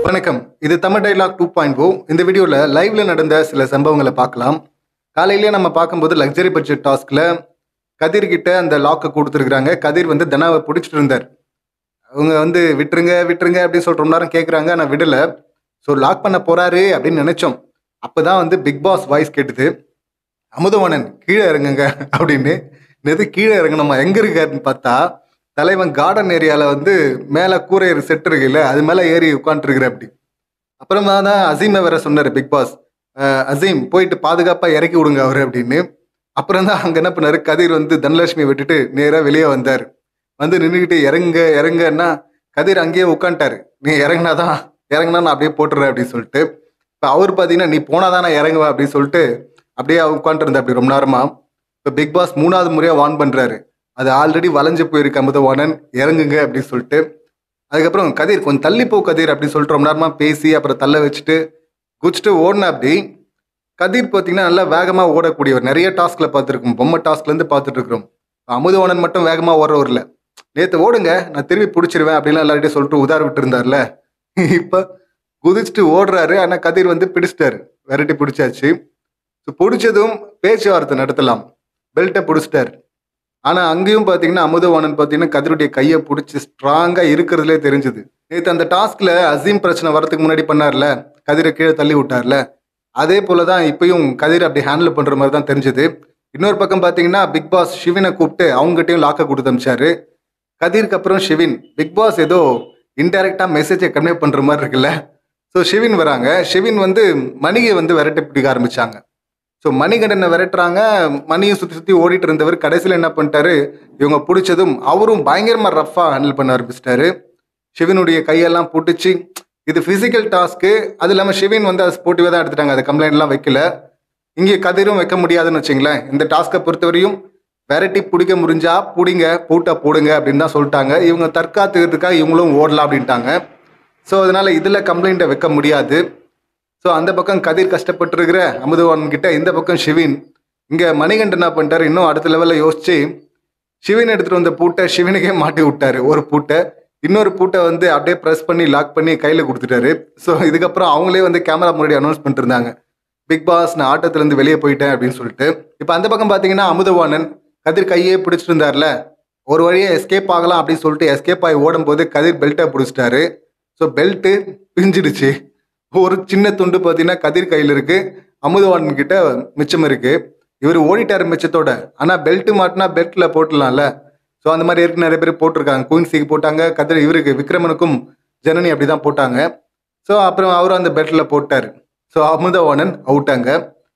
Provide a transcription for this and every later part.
வணக்கம் இது Tamil dialogue two point O இந்த வீடியோவில் லைவ்ல நடந்த சில சம்பவங்களை பார்க்கலாம் காலையிலேயே நம்ம பார்க்கும்போது லக்ஸரி பட்ஜெட் டாஸ்கில் கதிர் கிட்ட அந்த லாக்கை கொடுத்துருக்குறாங்க கதிர் வந்து தனாவை பிடிச்சிட்டு இருந்தார் அவங்க வந்து விட்டுருங்க விட்டுருங்க அப்படின்னு சொல்லிட்டு ரொம்ப நேரம் கேட்குறாங்க ஆனால் விடலை ஸோ லாக் பண்ண போறாரு அப்படின்னு நினைச்சோம் அப்பதான் வந்து பிக் பாஸ் வாய்ஸ் கேட்டுது அமுதவாணன் கீழே இறங்குங்க அப்படின்னு நேற்று கீழே இறங்கணுமா எங்க இருக்காருன்னு பார்த்தா தலைவன் கார்டன் ஏரியாவில் வந்து மேலே கூரை செட் இருக்குல்ல அது மேலே ஏறி உட்காந்துருக்குற அப்படி அப்புறமா தான் அசீமை வேற சொன்னார் பிக் பாஸ் அஹ் அசீம் போயிட்டு பாதுகாப்பாக இறக்கி விடுங்க அவர் அப்படின்னு அப்புறம் தான் அங்கே என்ன பண்ணாரு கதிர் வந்து தனலட்சுமி விட்டுட்டு நேராக வெளியே வந்தார் வந்து நின்றுக்கிட்டு இறங்க இறங்கன்னா கதிர் அங்கேயே உட்காந்துட்டாரு நீ இறங்குனாதான் இறங்குனா நான் அப்படியே போட்டுறேன் அப்படின்னு சொல்லிட்டு இப்போ அவர் பார்த்தீங்கன்னா நீ போனாதான் நான் இறங்குவேன் அப்படின்னு சொல்லிட்டு அப்படியே உட்காந்துருந்தேன் அப்படி ரொம்ப நேரமா இப்போ பிக் பாஸ் மூணாவது முறையாக வான் பண்ணுறாரு அது ஆல்ரெடி வளைஞ்சு போயிருக்கு அமுதவாணன் இறங்குங்க அப்படின்னு சொல்லிட்டு அதுக்கப்புறம் கதிர் கொஞ்சம் தள்ளி போ கதிர் அப்படின்னு சொல்லிட்டு ரொம்ப நேரமா பேசி அப்புறம் தள்ள வச்சுட்டு குச்சிட்டு ஓடின அப்படி கதிர் பார்த்தீங்கன்னா நல்லா வேகமாக ஓடக்கூடியவர் நிறைய டாஸ்கில் பார்த்துருக்கோம் பொம்மை டாஸ்க்லேருந்து பார்த்துட்டு இருக்கிறோம் அமுதவாணன் மட்டும் வேகமாக ஓடுறவர் இல்லை நேற்று ஓடுங்க நான் திரும்பி பிடிச்சிருவேன் அப்படின்லாம் எல்லார்கிட்டையும் சொல்லிட்டு உதார விட்டு இருந்தார்ல இப்போ குதிச்சுட்டு ஓடுறாரு ஆனால் கதிர் வந்து பிடிச்சிட்டாரு விரட்டி பிடிச்சாச்சு ஸோ பிடிச்சதும் பேச்சுவார்த்தை நடத்தலாம் பெல்ட்டை பிடிச்சிட்டாரு ஆனால் அங்கேயும் பார்த்தீங்கன்னா அமுதவாணன் பார்த்தீங்கன்னா கதிருடைய கையை பிடிச்சி ஸ்ட்ராங்காக இருக்கிறதுலே தெரிஞ்சுது நேற்று அந்த டாஸ்கில் அசீம் பிரச்சனை வரதுக்கு முன்னாடி பண்ணார்ல கதிரை கீழே தள்ளி விட்டார்ல அதே போல தான் இப்பயும் கதிர் அப்படி ஹேண்டில் பண்ணுற மாதிரி தான் தெரிஞ்சுது இன்னொரு பக்கம் பார்த்தீங்கன்னா பிக் பாஸ் சிவினை கூப்பிட்டு அவங்ககிட்டயும் லாக்கை கொடுத்து அமிச்சாரு கதிருக்கு அப்புறம் ஷிவின் பிக் பாஸ் ஏதோ இன்டைரக்டாக மெசேஜை கன்வே பண்ணுற மாதிரி இருக்குல்ல ஸோ ஷிவின் வராங்க ஷிவின் வந்து மணியை வந்து விரட்டி பிடிக்க ஆரம்பிச்சாங்க ஸோ மணிகண்டனை விரட்டுறாங்க மணியை சுற்றி சுற்றி ஓடிட்டு இருந்தவர் கடைசியில் என்ன பண்ணிட்டாரு இவங்க பிடிச்சதும் அவரும் பயங்கரமாக ரஃப்பாக ஹேண்டில் பண்ண ஆரம்பிச்சிட்டாரு ஷிவினுடைய கையெல்லாம் புட்டிச்சு இது ஃபிசிக்கல் டாஸ்க்கு அது இல்லாமல் ஷிவின் வந்து அது ஸ்போர்ட்டிவாக தான் எடுத்துட்டாங்க அது கம்ப்ளைண்ட்லாம் வைக்கல இங்கே கதிரும் வைக்க முடியாதுன்னு வச்சுங்களேன் இந்த டாஸ்க்கை பொறுத்தவரையும் விரட்டி பிடிக்க முடிஞ்சா பிடிங்க பூட்டை போடுங்க அப்படின்னு தான் சொல்லிட்டாங்க இவங்க தற்காத்துக்கிறதுக்காக இவங்களும் ஓடலாம் அப்படின்ட்டாங்க ஸோ அதனால இதில் கம்ப்ளைண்ட்டை வைக்க முடியாது ஸோ அந்த பக்கம் கதிர் கஷ்டப்பட்டுருக்கிற அமுதவான் கிட்ட இந்த பக்கம் ஷிவின் இங்கே மணிகண்டன் என்ன பண்ணிட்டாரு இன்னும் அடுத்த லெவலில் யோசிச்சு ஷிவின் எடுத்துகிட்டு வந்த பூட்டை ஷிவினுக்கே மாட்டி விட்டாரு ஒரு பூட்டை இன்னொரு பூட்டை வந்து அப்படியே ப்ரெஸ் பண்ணி லாக் பண்ணி கையில் கொடுத்துட்டாரு ஸோ இதுக்கப்புறம் அவங்களே வந்து கேமரா முன்னாடி அனௌன்ஸ் பண்ணிட்டு இருந்தாங்க பிக் பாஸ் நான் ஆட்டத்துலேருந்து வெளியே போயிட்டேன் அப்படின்னு சொல்லிட்டு இப்போ அந்த பக்கம் பார்த்தீங்கன்னா அமுதவாணன் கதிர் கையே பிடிச்சிட்டு இருந்தார்ல ஒரு வழியே எஸ்கேப் ஆகலாம் அப்படின்னு சொல்லிட்டு எஸ்கேப் ஆகி ஓடும்போது கதிர் பெல்ட்டை பிடிச்சிட்டாரு ஸோ பெல்ட்டு பிஞ்சிடுச்சு ஒரு சின்ன துண்டு பார்த்தீங்கன்னா கதிர் கையில் இருக்கு அமுதவாணன் கிட்ட மிச்சம் இருக்கு இவர் ஓடிட்டாரு மிச்சத்தோட ஆனால் பெல்ட் மாட்டினா பெல்ட்டில் போட்டுடலாம்ல ஸோ அந்த மாதிரி இருக்கு நிறைய பேர் போட்டிருக்காங்க குயின்சிக்கு போட்டாங்க கதிர் இவருக்கு விக்ரமனுக்கும் ஜனனி அப்படி தான் போட்டாங்க ஸோ அப்புறம் அவரும் அந்த பெல்ட்டில் போட்டார் ஸோ அமுதவாணன் அவுட்டாங்க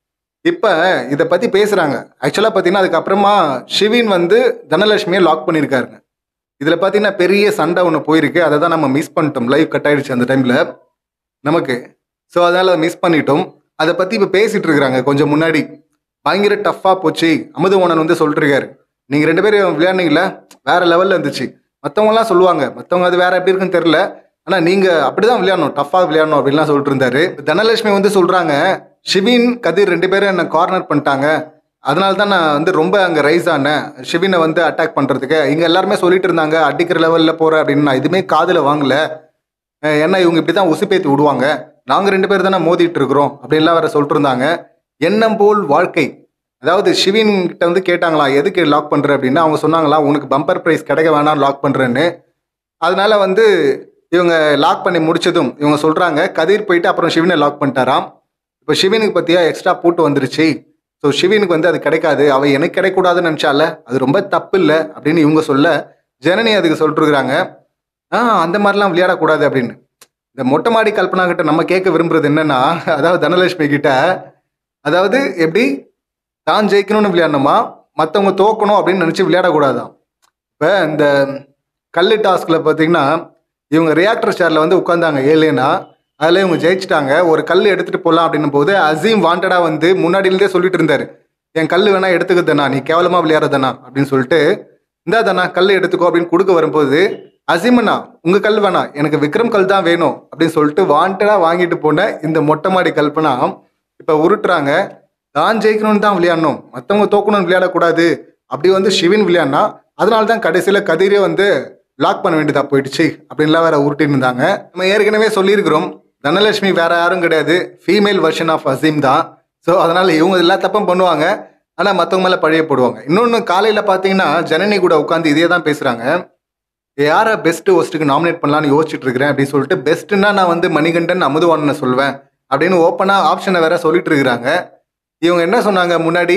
இப்போ இதை பற்றி பேசுகிறாங்க ஆக்சுவலாக பார்த்தீங்கன்னா அதுக்கப்புறமா ஷிவின் வந்து தனலட்சுமியை லாக் பண்ணியிருக்காருங்க இதில் பார்த்தீங்கன்னா பெரிய சண்டை ஒன்று போயிருக்கு அதை தான் நம்ம மிஸ் பண்ணிட்டோம் லைவ் கட் ஆயிடுச்சு அந்த டைமில் நமக்கு ஸோ அதனால் அதை மிஸ் பண்ணிட்டோம் அதை பற்றி இப்போ பேசிகிட்டு இருக்கிறாங்க கொஞ்சம் முன்னாடி பயங்கர டஃப்பாக போச்சு அமுதவாணன் வந்து சொல்லிட்டு இருக்காரு நீங்கள் ரெண்டு பேரும் விளையாடுனீங்களா வேற லெவலில் இருந்துச்சு மற்றவங்கலாம் சொல்லுவாங்க மற்றவங்க அது வேற எப்படி இருக்குன்னு தெரில ஆனால் நீங்கள் அப்படி தான் விளையாடணும் டஃப்பாக விளையாடணும் அப்படின்லாம் சொல்லிட்டு இருந்தாரு தனலட்சுமி வந்து சொல்கிறாங்க ஷிவின் கதிர் ரெண்டு பேரும் என்னை கார்னர் பண்ணிட்டாங்க அதனால தான் நான் வந்து ரொம்ப அங்கே ரைஸ் ஆனேன் ஷிவினை வந்து அட்டாக் பண்ணுறதுக்கு இங்கே எல்லாருமே சொல்லிட்டு இருந்தாங்க அடிக்கிற லெவலில் போகிறேன் அப்படின்னு நான் எதுவுமே காதில் வாங்கல அஹ் ஏன்னா இவங்க இப்படி தான் உசுப்பேத்தி விடுவாங்க நாங்கள் ரெண்டு பேர் தானே மோதிட்டு இருக்கிறோம் அப்படின்லாம் வேற சொல்லிட்டு இருந்தாங்க எண்ணம் போல் வாழ்க்கை அதாவது ஷிவின் கிட்ட வந்து கேட்டாங்களாம் எதுக்கு லாக் பண்ணுற அப்படின்னா அவங்க சொன்னாங்களாம் உனக்கு பம்பர் ப்ரைஸ் கிடைக்க வேணாம் லாக் பண்ணுறேன்னு அதனால வந்து இவங்க லாக் பண்ணி முடிச்சதும் இவங்க சொல்கிறாங்க கதிர் போயிட்டு அப்புறம் ஷிவினை லாக் பண்ணிட்டாராம் இப்போ ஷிவினுக்கு பற்றியா எக்ஸ்ட்ரா பூட்டு வந்துருச்சு ஸோ ஷிவினுக்கு வந்து அது கிடைக்காது அவ எனக்கு கிடைக்கூடாதுன்னு நினச்சால அது ரொம்ப தப்பு இல்லை அப்படின்னு இவங்க சொல்ல ஜனனி அதுக்கு சொல்லிட்டுருக்குறாங்க ஆ அந்த மாதிரிலாம் விளையாடக்கூடாது அப்படின்னு இந்த மொட்டை மாடி கல்பனா கிட்ட நம்ம கேட்க விரும்புறது என்னன்னா அதாவது தனலட்சுமி கிட்ட அதாவது எப்படி தான் ஜெயிக்கணும்னு விளையாடணுமா மற்றவங்க தோக்கணும் அப்படின்னு நினச்சி விளையாடக்கூடாதான் இப்போ இந்த கல் டாஸ்கில் பார்த்தீங்கன்னா இவங்க ரியாக்டர் சேரில் வந்து உட்காந்தாங்க ஏலேனா அதில் இவங்க ஜெயிச்சிட்டாங்க ஒரு கல் எடுத்துகிட்டு போகலாம் அப்படின்னும் போது அசீம் வாண்டடாக வந்து முன்னாடியிலேருந்தே சொல்லிட்டு இருந்தார் என் கல் வேணா எடுத்துக்குதண்ணா நீ கேவலமாக விளையாடுறதண்ணா அப்படின்னு சொல்லிட்டு இந்தா தானா கல் எடுத்துக்கோ அப்படின்னு கொடுக்க வரும்போது அசீமண்ணா உங்கள் கல் வேணாம் எனக்கு விக்ரம் கல் தான் வேணும் அப்படின்னு சொல்லிட்டு வாண்டடாக வாங்கிட்டு போன இந்த மொட்டை மாடி கல்பனா இப்போ உருட்டுறாங்க தான் ஜெயிக்கணும்னு தான் விளையாடணும் மற்றவங்க தோக்கணும்னு விளையாடக்கூடாது அப்படி வந்து சிவின் விளையாடினா அதனால தான் கடைசியில் கதிரே வந்து லாக் பண்ண வேண்டியதா போயிடுச்சு அப்படின்லாம் வேற உருட்டின்னு இருந்தாங்க நம்ம ஏற்கனவே சொல்லியிருக்கிறோம் தனலட்சுமி வேற யாரும் கிடையாது ஃபீமேல் வெர்ஷன் ஆஃப் அசீம் தான் ஸோ அதனால இவங்க எல்லா தப்பும் பண்ணுவாங்க ஆனால் மற்றவங்க மேலே பழைய போடுவாங்க இன்னொன்று காலையில் பார்த்தீங்கன்னா ஜனனி கூட உட்காந்து இதே தான் பேசுகிறாங்க யாரை பெஸ்ட் ஹோஸ்ட்டுக்கு நாமினேட் பண்ணலாம்னு யோசிச்சுட்டு இருக்கிறேன் அப்படின்னு சொல்லிட்டு பெஸ்ட்டுன்னா நான் வந்து மணிகண்டன் அமுதுவானனை சொல்வேன் அப்படின்னு ஓப்பனாக ஆப்ஷனை வேற சொல்லிட்டு இருக்கிறாங்க இவங்க என்ன சொன்னாங்க முன்னாடி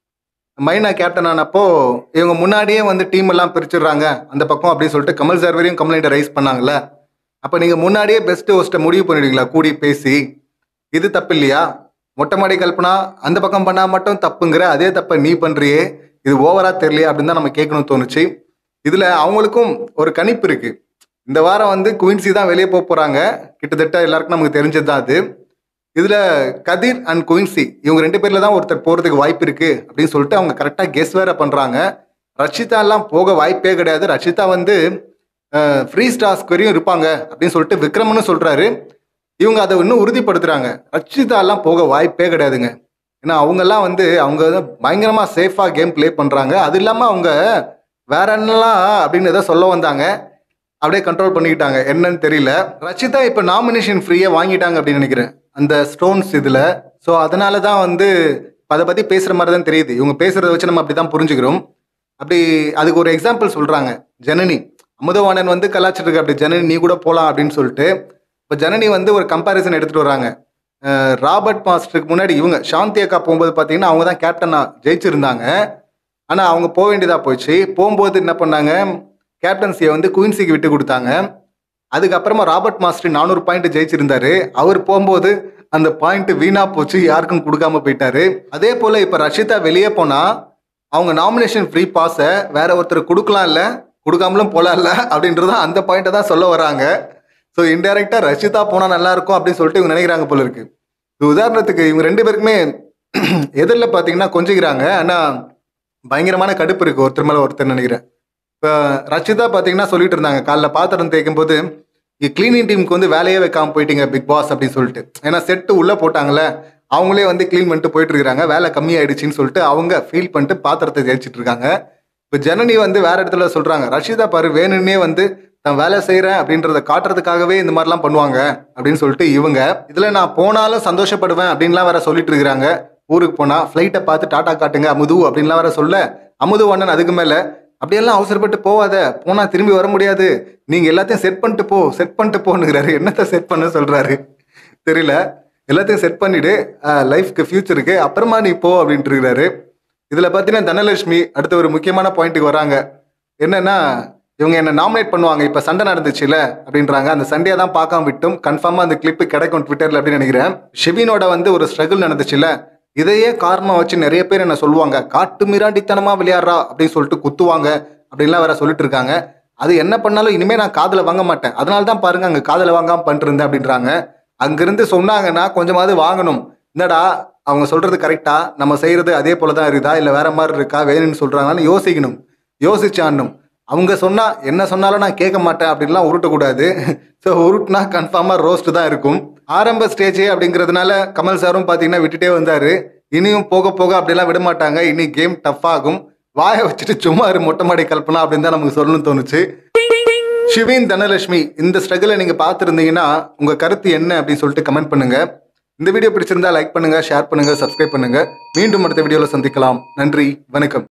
மைனா கேப்டன் ஆனப்போ இவங்க முன்னாடியே வந்து டீம் எல்லாம் பிரிச்சிடுறாங்க அந்த பக்கம் அப்படின்னு சொல்லிட்டு கமல் சார் வரையும் கம்ப்ளைண்ட் ரைஸ் பண்ணாங்கல்ல அப்போ நீங்கள் முன்னாடியே பெஸ்ட் ஹோஸ்ட்டை முடிவு பண்ணிடுவீங்களா கூடி பேசி இது தப்பு இல்லையா மொட்டை மாடி கல்பனா அந்த பக்கம் பண்ணால் மட்டும் தப்புங்கிற அதே தப்பை நீ பண்ணுறியே இது ஓவரா தெரியலையா அப்படின்னு தான் நம்ம கேட்கணும்னு தோணுச்சு இதில் அவங்களுக்கும் ஒரு கணிப்பு இருக்கு இந்த வாரம் வந்து குயின்சி தான் வெளியே போக போகிறாங்க கிட்டத்தட்ட எல்லாருக்கும் நமக்கு தெரிஞ்சது தான் அது இதில் கதிர் அண்ட் குயின்சி இவங்க ரெண்டு பேரில் தான் ஒருத்தர் போகிறதுக்கு வாய்ப்பு இருக்குது அப்படின்னு சொல்லிட்டு அவங்க கரெக்டாக கெஸ் வேற பண்ணுறாங்க ரஷிதா எல்லாம் போக வாய்ப்பே கிடையாது ரஷிதா வந்து ஃப்ரீ ஸ்டாஸ்க்கு வரையும் இருப்பாங்க அப்படின்னு சொல்லிட்டு விக்ரம்னு சொல்கிறாரு இவங்க அதை இன்னும் உறுதிப்படுத்துகிறாங்க ரஷிதா எல்லாம் போக வாய்ப்பே கிடையாதுங்க ஏன்னா அவங்கெல்லாம் வந்து அவங்க வந்து பயங்கரமாக சேஃபாக கேம் ப்ளே பண்ணுறாங்க அது இல்லாமல் அவங்க வேற என்னலாம் அப்படின்னு ஏதோ சொல்ல வந்தாங்க அப்படியே கண்ட்ரோல் பண்ணிக்கிட்டாங்க என்னன்னு தெரியல ரச்சிதா இப்போ நாமினேஷன் ஃப்ரீயாக வாங்கிட்டாங்க அப்படின்னு நினைக்கிறேன் அந்த ஸ்டோன்ஸ் இதில் ஸோ அதனால தான் வந்து அதை பற்றி பேசுகிற மாதிரி தான் தெரியுது இவங்க பேசுகிறத வச்சு நம்ம அப்படி தான் புரிஞ்சுக்கிறோம் அப்படி அதுக்கு ஒரு எக்ஸாம்பிள் சொல்கிறாங்க ஜனனி அமுதவாணன் வந்து கலாச்சிட்டு இருக்கு அப்படி ஜனனி நீ கூட போகலாம் அப்படின்னு சொல்லிட்டு இப்போ ஜனனி வந்து ஒரு கம்பாரிசன் எடுத்துகிட்டு வராங்க அஹ் ராபர்ட் மாஸ்டருக்கு முன்னாடி இவங்க சாந்தி அக்கா போகும்போது பார்த்தீங்கன்னா அவங்க தான் கேப்டனாக ஜெயிச்சிருந்தாங்க ஆனால் அவங்க போக வேண்டியதாக போச்சு போகும்போது என்ன பண்ணாங்க கேப்டன்சியை வந்து குயின்சிக்கு விட்டு கொடுத்தாங்க அதுக்கப்புறமா ராபர்ட் மாஸ்டர் நானூறு பாயிண்ட் ஜெயிச்சிருந்தாரு அவர் போகும்போது அந்த பாயிண்ட் வீணா போச்சு யாருக்கும் கொடுக்காம போயிட்டாரு அதே போல இப்ப ரஷிதா வெளியே போனா அவங்க நாமினேஷன் ஃப்ரீ பாஸை வேற ஒருத்தர் கொடுக்கலாம் இல்ல கொடுக்காமலும் போலாம் இல்ல அப்படின்றது அந்த பாயிண்ட்டை தான் சொல்ல வராங்க ஸோ இன்டெரக்டா ரஷிதா போனா நல்லா இருக்கும் அப்படின்னு சொல்லிட்டு இவங்க நினைக்கிறாங்க போல இருக்கு இது உதாரணத்துக்கு இவங்க ரெண்டு பேருக்குமே எதிரில் பார்த்தீங்கன்னா கொஞ்சிக்கிறாங்க ஆனால் பயங்கரமான கடுப்பு இருக்கு ஒருத்தர் மேலே ஒருத்தர் நினைக்கிறேன் இப்போ ரச்சிதா பார்த்தீங்கன்னா சொல்லிட்டு இருந்தாங்க காலைல பாத்திரம் தேய்க்கும் போது கிளீனிங் டீமுக்கு வந்து வேலையே வைக்காம போயிட்டீங்க பிக் பாஸ் அப்படின்னு சொல்லிட்டு ஏன்னா செட்டு உள்ளே போட்டாங்கல்ல அவங்களே வந்து க்ளீன் பண்ணிட்டு போயிட்டு இருக்காங்க வேலை கம்மியாயிடுச்சுன்னு சொல்லிட்டு அவங்க ஃபீல் பண்ணிட்டு பாத்திரத்தை தேய்ச்சிட்டு இருக்காங்க இப்போ ஜனனி வந்து வேற இடத்துல சொல்றாங்க ரஷிதா பாரு வேணும்னே வந்து நான் வேலை செய்கிறேன் அப்படின்றத காட்டுறதுக்காகவே இந்த மாதிரிலாம் பண்ணுவாங்க அப்படின்னு சொல்லிட்டு இவங்க இதில் நான் போனாலும் சந்தோஷப்படுவேன் அப்படின்லாம் வேற சொல்லிட்டு இருக்கிறாங்க ஊருக்கு போனால் ஃப்ளைட்டை பார்த்து டாட்டா காட்டுங்க அமுது அப்படின்லாம் வேற சொல்ல அமுது அண்ணன் அதுக்கு மேலே அப்படியெல்லாம் அவசரப்பட்டு போவாத போனா திரும்பி வர முடியாது நீங்க எல்லாத்தையும் செட் பண்ணிட்டு போ செட் பண்ணிட்டு போனுங்கிறாரு என்னத்த செட் பண்ண சொல்றாரு தெரியல எல்லாத்தையும் செட் பண்ணிடு லைஃப்க்கு ஃபியூச்சருக்கு அப்புறமா நீ போ அப்படின்ட்டு இருக்கிறாரு இதுல பாத்தீங்கன்னா தனலட்சுமி அடுத்த ஒரு முக்கியமான பாயிண்ட்டுக்கு வராங்க என்னன்னா இவங்க என்ன நாமினேட் பண்ணுவாங்க இப்ப சண்டை நடந்துச்சுல அப்படின்றாங்க அந்த சண்டையை தான் பார்க்காம விட்டும் கன்ஃபார்மா அந்த கிளிப்பு கிடைக்கும் ட்விட்டர்ல அப்படின்னு நினைக்கிறேன் ஷிவினோட வந்து ஒரு ஸ்ட்ரகிள் நடந்துச்சுல இதையே காரணமா வச்சு நிறைய பேர் என்ன சொல்லுவாங்க காட்டு மிராண்டித்தனமா விளையாடுறா அப்படின்னு சொல்லிட்டு குத்துவாங்க அப்படின்லாம் வேற சொல்லிட்டு இருக்காங்க அது என்ன பண்ணாலும் இனிமே நான் காதுல வாங்க மாட்டேன் அதனால தான் பாருங்க அங்க காதுல வாங்காம பண்ணிட்டு இருந்தேன் அப்படின்றாங்க அங்கிருந்து சொன்னாங்கன்னா கொஞ்சமாவது வாங்கணும் என்னடா அவங்க சொல்றது கரெக்டா நம்ம செய்யறது அதே போல தான் இருக்குதா இல்ல வேற மாதிரி இருக்கா வேணும்னு சொல்றாங்கன்னு யோசிக்கணும் யோசிச்சாடணும் அவங்க சொன்னா என்ன சொன்னாலும் நான் கேட்க மாட்டேன் அப்படின்லாம் உருட்டக்கூடாது ஸோ உருட்டுனா கன்ஃபார்மா ரோஸ்ட் தான் இருக்கும் ஆரம்ப ஸ்டேஜே அப்படிங்கிறதுனால கமல் சாரும் பார்த்தீங்கன்னா விட்டுட்டே வந்தாரு இனியும் போக போக அப்படிலாம் விட மாட்டாங்க இனி கேம் டஃப் ஆகும் வாயை வச்சுட்டு சும்மா இரு மொட்டை மாடி கல்பனா அப்படின்னு தான் நமக்கு சொல்லணும்னு தோணுச்சு ஷிவின் தனலட்சுமி இந்த ஸ்ட்ரகிளை நீங்க பார்த்துருந்தீங்கன்னா உங்க கருத்து என்ன அப்படின்னு சொல்லிட்டு கமெண்ட் பண்ணுங்க இந்த வீடியோ பிடிச்சிருந்தா லைக் பண்ணுங்க ஷேர் பண்ணுங்க சப்ஸ்கிரைப் பண்ணுங்க மீண்டும் அடுத்த வீடியோல சந்திக்கலாம் நன்றி வணக்கம்